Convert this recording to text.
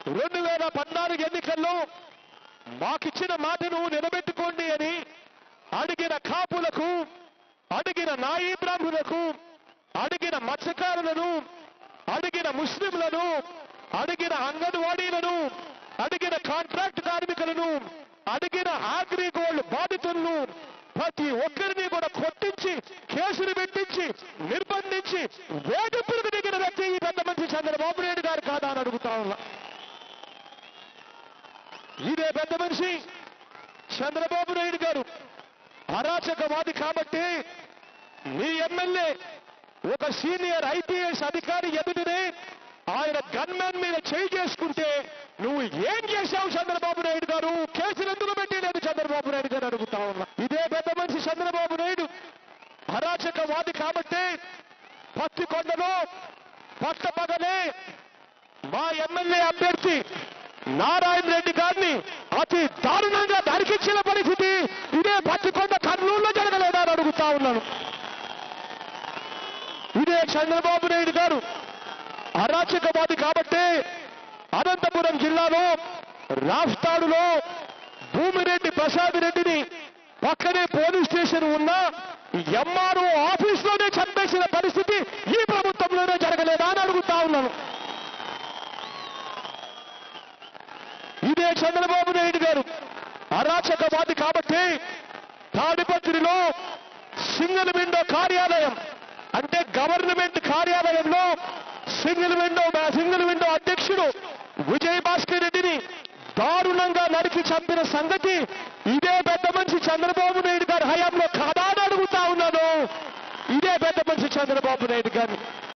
రెండు వేల పద్నాలుగు ఎన్నికల్లో మాకిచ్చిన మాటను నిలబెట్టుకోండి అని అడిగిన కాపులకు అడిగిన నాయీ బ్రాహ్మణులకు అడిగిన మత్స్యకారులను అడిగిన ముస్లింలను అడిగిన అంగన్వాడీలను అడిగిన కాంట్రాక్ట్ కార్మికులను అడిగిన ఆగ్రి గోల్డ్ బాధితులను ప్రతి ఒక్కరిని కూడా కొట్టించి కేసులు పెట్టించి నిర్బంధించి వేధింపులకు దిగిన వ్యక్తి ఈ పెద్ద మంచి చంద్రబాబు నాయుడు గారు కాదా అని అడుగుతా ఉన్నా ఇదే పెద్ద మనిషి చంద్రబాబు నాయుడు గారు అరాచకవాది కాబట్టి మీ ఎమ్మెల్యే ఒక సీనియర్ ఐపీఎస్ అధికారి ఎదుటినే ఆయన గన్మెన్ మీద చేయి చేసుకుంటే నువ్వు ఏం చేశావు చంద్రబాబు నాయుడు గారు కేసులు ఎందుకు పెట్టలేదు చంద్రబాబు నాయుడు గారు అడుగుతా ఉన్నా ఇదే పెద్ద మనిషి చంద్రబాబు నాయుడు అరాచకవాది కాబట్టి పత్తికొండలో పట్టపగలే మా ఎమ్మెల్యే అభ్యర్థి నారాయణ రెడ్డి గారిని అతి దారుణంగా నరికించిన పరిస్థితి ఇదే పత్తికొండ కర్నూలులో జరగలేదా అని అడుగుతా ఉన్నాను ఇదే చంద్రబాబు నాయుడు గారు అరాచకవాది కాబట్టి అనంతపురం జిల్లాలో రాష్ట్రాడులో భూమిరెడ్డి ప్రసాద్ రెడ్డిని పక్కనే పోలీస్ స్టేషన్ ఉన్న ఎంఆర్ఓ ఆఫీస్లోనే చంపేసిన పరిస్థితి ఈ ప్రభుత్వంలోనే జరగలేదా అని అడుగుతా ఉన్నాను ఇదే చంద్రబాబు నాయుడు గారు అరాచకవాది కాబట్టి తాడిపత్రిలో సింగిల్ విండో కార్యాలయం అంటే గవర్నమెంట్ కార్యాలయంలో సింగిల్ విండో సింగిల్ విండో అధ్యక్షుడు విజయ్ భాస్కర్ రెడ్డిని దారుణంగా నరికి చంపిన సంగతి ఇదే పెద్ద మనిషి చంద్రబాబు నాయుడు గారి హయాంలో కాదా అని అడుగుతా ఉన్నాను ఇదే పెద్ద మనిషి చంద్రబాబు నాయుడు గారిని